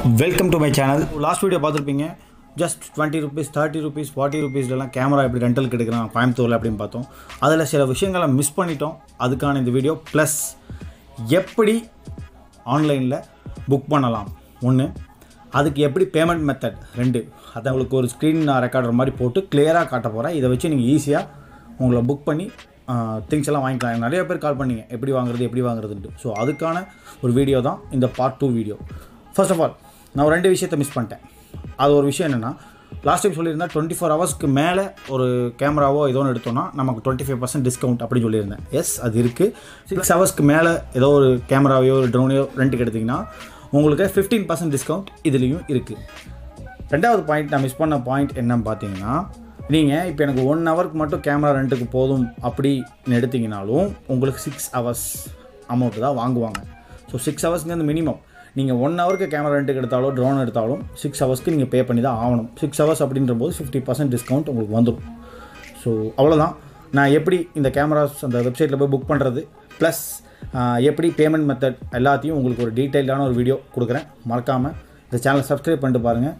welcome to my channel last video பார்த்துருப்பீங்க just twenty rupees thirty rupees forty ருபீஸ்லாம் camera எப்படி ரெண்டலுக்கு எடுக்கிறான் கோயம்புத்தூரில் அப்படின்னு பார்த்தோம் அதில் சில விஷயங்களை மிஸ் பண்ணிட்டோம் அதுக்கான இந்த வீடியோ ப்ளஸ் எப்படி ஆன்லைனில் புக் பண்ணலாம் ஒன்று அதுக்கு எப்படி பேமெண்ட் மெத்தட் ரெண்டு அதை உங்களுக்கு ஒரு ஸ்க்ரீன் ரெக்கார்டர் மாதிரி போட்டு கிளியராக காட்ட போகிறேன் இதை வச்சு நீங்கள் ஈஸியாக உங்களை புக் பண்ணி திங்ஸ் எல்லாம் வாங்கிக்கலாம் நிறைய பேர் கால் பண்ணீங்க எப்படி வாங்குறது எப்படி வாங்குறதுன்ட்டு ஸோ அதுக்கான ஒரு வீடியோ தான் இந்த part two video first of all நான் ஒரு ரெண்டு விஷயத்தை மிஸ் பண்ணிட்டேன் அது ஒரு விஷயம் என்னென்னா லாஸ்ட் டைம் சொல்லியிருந்தேன் டுவெண்ட்டி ஃபோர் ஹவர்ஸ்க்கு மேலே ஒரு கேமராவோ ஏதோ ஒன்று எடுத்தோம்னா நமக்கு டுவெண்ட்டி ஃபைவ் பர்சன்ட் டிஸ்கவுண்ட் அப்படின்னு சொல்லியிருந்தேன் எஸ் அது இருக்குது சிக்ஸ் ஹவர்ஸ்க்கு மேலே ஏதோ ஒரு கேமராவையோ ஒரு ட்ரோனையோ ரெண்ட்டுக்கு எடுத்திங்கன்னா உங்களுக்கு ஃபிஃப்டீன் பர்சன்ட் டிஸ்கவுண்ட் இதுலேயும் இருக்குது ரெண்டாவது பாயிண்ட் நான் மிஸ் பண்ண பாயிண்ட் என்னன்னு பார்த்தீங்கன்னா நீங்கள் இப்போ எனக்கு ஒன் ஹவருக்கு மட்டும் கேமரா ரெண்ட்டுக்கு போதும் அப்படின்னு எடுத்தீங்கனாலும் உங்களுக்கு சிக்ஸ் ஹவர்ஸ் அமௌண்ட்டு தான் வாங்குவாங்க ஸோ சிக்ஸ் ஹவர்ஸ்ங்கிறது மினிமம் நீங்கள் ஒன் ஹவருக்கு கேமரா ரெண்ட்டுக்கு எடுத்தாலோ ட்ரோன் எடுத்தாலும் சிக்ஸ் ஹவர்ஸ்க்கு நீங்கள் பே பண்ணி தான் ஆகணும் சிக்ஸ் ஹவர்ஸ் அப்படின்ற போது ஃபிஃப்டி பர்சன்ட் டிஸ்கவுண்ட் உங்களுக்கு வந்துடும் ஸோ அவ்வளோதான் நான் எப்படி இந்த கேமராஸ் அந்த வெப்சைட்டில் போய் புக் பண்ணுறது ப்ளஸ் எப்படி பேமெண்ட் மெத்தட் எல்லாத்தையும் உங்களுக்கு ஒரு டீட்டெயிலான ஒரு வீடியோ கொடுக்குறேன் மறக்காமல் இந்த சேனலை சப்ஸ்கிரைப் பண்ணிட்டு பாருங்கள்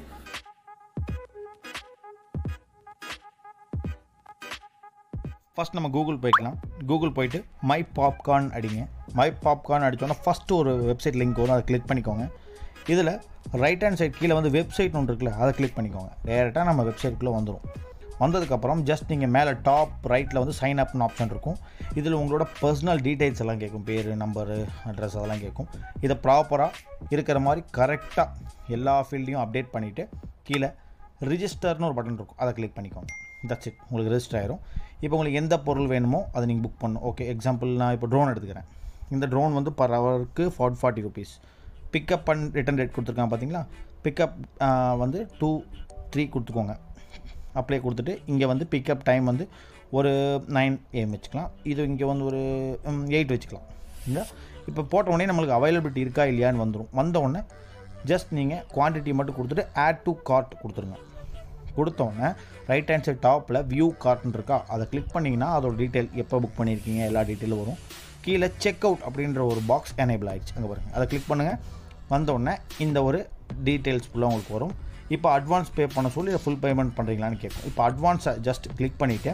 ஃபஸ்ட் நம்ம கூகுள் போய்க்கலாம் கூகுள் போயிட்டு மை பாப்கார்ன் அடிங்க மை பாப்கார்ன் அடித்தோன்னா ஃபஸ்ட்டு ஒரு வெப்சைட் லிங்க் வரும் அதை கிளிக் பண்ணிக்கோங்க இதில் ரைட் ஹேண்ட் சைட் கீழே வந்து வெப்சைட் ஒன்று இருக்குல்ல அதை கிளிக் பண்ணிக்கோங்க டேரெக்டாக நம்ம வெப்சைட்டுக்குள்ளே வந்துடும் வந்ததுக்கப்புறம் ஜஸ்ட் நீங்கள் மேலே டாப் ரைட்டில் வந்து சைன் அப்னு ஆப்ஷன் இருக்கும் இதில் உங்களோட பர்சனல் டீட்டெயில்ஸ் எல்லாம் கேட்கும் பேர் நம்பரு அட்ரஸ் அதெல்லாம் கேட்கும் இதை ப்ராப்பராக இருக்கிற மாதிரி கரெக்டாக எல்லா ஃபீல்டையும் அப்டேட் பண்ணிவிட்டு கீழே ரிஜிஸ்டர்னு ஒரு பட்டன் இருக்கும் அதை கிளிக் பண்ணிக்கோங்க தட்ஸ் இட் உங்களுக்கு ரெஜிஸ்டர் ஆயிரும் இப்போ உங்களுக்கு எந்த பொருள் வேணுமோ அதை நீங்கள் புக் பண்ணணும் ஓகே எக்ஸாம்பிள் நான் இப்போ ட்ரோன் எடுத்துக்கிறேன் இந்த ட்ரோன் வந்து பர் ஹவருக்கு forty forty rupees pickup and return rate கொடுத்துருக்கான் பார்த்தீங்களா பிக்கப் வந்து டூ த்ரீ கொடுத்துக்கோங்க அப்ளை கொடுத்துட்டு இங்கே வந்து பிக்கப் டைம் வந்து ஒரு நைன் ஏஎம் வச்சுக்கலாம் இது இங்கே வந்து ஒரு எயிட் வச்சுக்கலாம் இந்த இப்போ போட்ட உடனே நம்மளுக்கு அவைலபிலிட்டி இருக்கா இல்லையான்னு வந்துடும் வந்த உடனே ஜஸ்ட் நீங்கள் குவான்டிட்டி மட்டும் கொடுத்துட்டு ஆட் டு கார்ட் கொடுத்துருங்க கொடுத்தோன்னே ரைட் ஹேண்ட் சைட் டாப்பில் வியூ கார்ட்னு இருக்கா அதை கிளிக் பண்ணிங்கன்னா அதோட டீட்டெயில் எப்போ புக் பண்ணியிருக்கீங்க எல்லா டீட்டெயிலும் வரும் கீழே செக் அவுட் அப்படின்ற ஒரு பாக்ஸ் எனேபிள் ஆகிடுச்சு அங்கே பாருங்கள் அதை கிளிக் பண்ணுங்கள் வந்தோடனே இந்த ஒரு டீட்டெயில்ஸ் ஃபுல்லாக உங்களுக்கு வரும் இப்போ அட்வான்ஸ் பே பண்ண சொல்லி ஃபுல் பேமெண்ட் பண்ணுறீங்களான்னு கேட்கும் இப்போ அட்வான்ஸை ஜஸ்ட் கிளிக் பண்ணிவிட்டு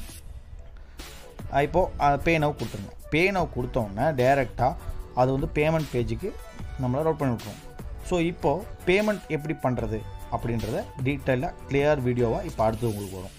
இப்போது பே நவ் கொடுத்துருங்க பே நவ் கொடுத்தோன்னே டேரெக்டாக அது வந்து பேமெண்ட் பேஜுக்கு நம்மளை ரோட் பண்ணி விட்ருவோம் ஸோ இப்போது பேமெண்ட் எப்படி பண்ணுறது அப்படின்றத டீட்டெயிலாக கிளியர் வீடியோவாக இப்போ அடுத்து உங்களுக்கு வரும்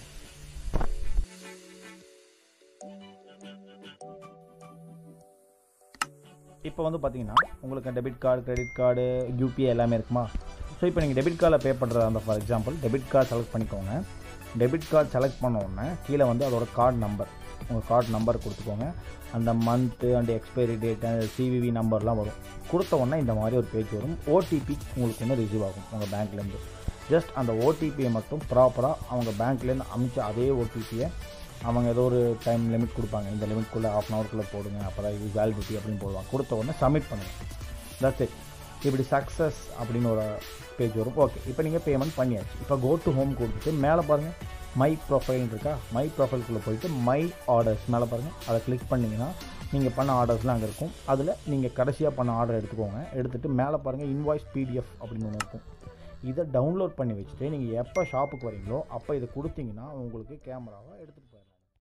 இப்போ வந்து பார்த்தீங்கன்னா உங்களுக்கு debit card credit card UPI எல்லாமே இருக்குமா ஸோ இப்போ நீங்கள் டெபிட் கார்டில் பே பண்ணுறதா அந்த for example debit card select பண்ணிக்கோங்க டெபிட் கார்டு செலக்ட் பண்ண உடனே கீழே வந்து அதோட கார்டு நம்பர் உங்கள் கார்டு நம்பர் கொடுத்துக்கோங்க அந்த month and expiry date CVV நம்பர்லாம் வரும் கொடுத்த உடனே இந்த மாதிரி ஒரு பேஜ் வரும் ஓடிபி உங்களுக்கு வந்து ரிசீவ் ஆகும் உங்கள் பேங்க்லேருந்து ஜஸ்ட் அந்த ஓடிபியை மட்டும் ப்ராப்பராக அவங்க பேங்க்லேருந்து அமிச்ச அதே ஓடிபியை அவங்க ஏதோ ஒரு டைம் லிமிட் கொடுப்பாங்க இந்த லிமிட்குள்ளே ஆஃப் அன் ஹவர்க்குள்ளே போடுங்க அப்போ தான் இது வேலிடிட்டி அப்படின்னு போடுவாங்க கொடுத்த உடனே சப்மிட் பண்ணுங்கள் தட்ஸ் இட் இப்படி சக்ஸஸ் அப்படின்னு ஒரு பேஜ் வரும் ஓகே இப்போ நீங்கள் பேமெண்ட் பண்ணியாச்சு இப்போ கோ டு ஹோம் கொடுத்துட்டு மேலே பாருங்கள் மை ப்ரொஃபைல்னு இருக்கா மை ப்ரொஃபைல்குள்ளே போயிட்டு மை ஆர்டர்ஸ் மேலே பாருங்கள் அதை கிளிக் பண்ணிங்கன்னா நீங்கள் பண்ண ஆர்டர்ஸ்லாம் அங்கே இருக்கும் அதில் நீங்கள் கடைசியாக பண்ண ஆர்டர் எடுத்துக்கோங்க எடுத்துகிட்டு மேலே பாருங்கள் இன்வாய்ஸ் பிடிஎஃப் அப்படின்னு ஒன்று இருக்கும் இதை டவுன்லோட் பண்ணி வச்சுட்டு நீங்கள் எப்போ ஷாப்புக்கு வரீங்களோ அப்போ இதை கொடுத்தீங்கன்னா உங்களுக்கு கேமராவை எடுத்துகிட்டு